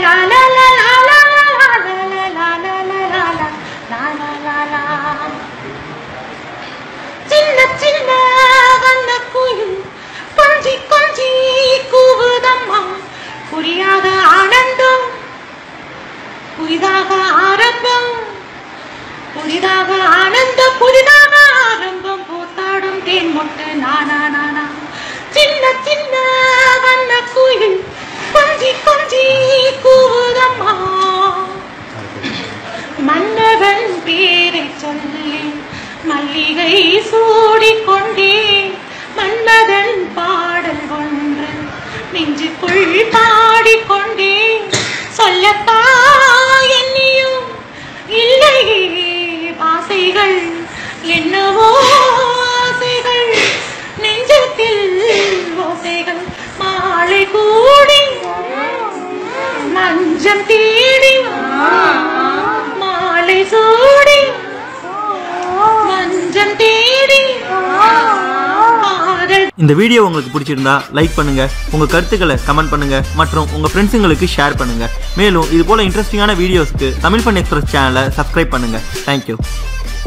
லா லா லா லா லா லா லா லா லா லா லா லா லா லா லா லா சின்ன சின்ன வண்ண குயில் கொஞ்சி கொஞ்சி கூவுதம்மா புரியாத ஆனந்தம் புதிதாக ஆரம்பம் புதிதாக ஆனந்தம் புதிதாக ஆரம்பம் பூத்தாடும் தேன் மொட்டு நானா நானா சின்ன சின்ன வண்ண குயில் கொஞ்சி கொஞ்சி கூவுதம்மா மன்னவன் பேரை சொல்லி மல்லிகை சூடிக்கொண்டே மன்மதன் பாடல் ஒன்று நெஞ்சுக்குள் பாடிக்கொண்டே சொல்லப்பா என்னையும் இல்லையே ஆசைகள் என்னவோ ஆசைகள் நெஞ்சத்தில் ஓசைகள் மாலை கூடி மஞ்சம் தேடி மாலை சூடி மஞ்சம் தேடி காதல் இந்த வீடியோ உங்களுக்கு பிடிச்சிருந்தா லைக் பண்ணுங்க உங்க கருத்துக்களை கமெண்ட் பண்ணுங்க மற்றும் உங்க ஃப்ரெண்ட்ஸுங்களுக்கு ஷேர் பண்ணுங்க மேலும் இது போல இன்ட்ரெஸ்டிங்கான வீடியோஸ்க்கு தமிழ் பண்ண எக்ஸ்பிரஸ் சேனலை சப்ஸ்கிரைப் பண்ணுங்க தேங்க்யூ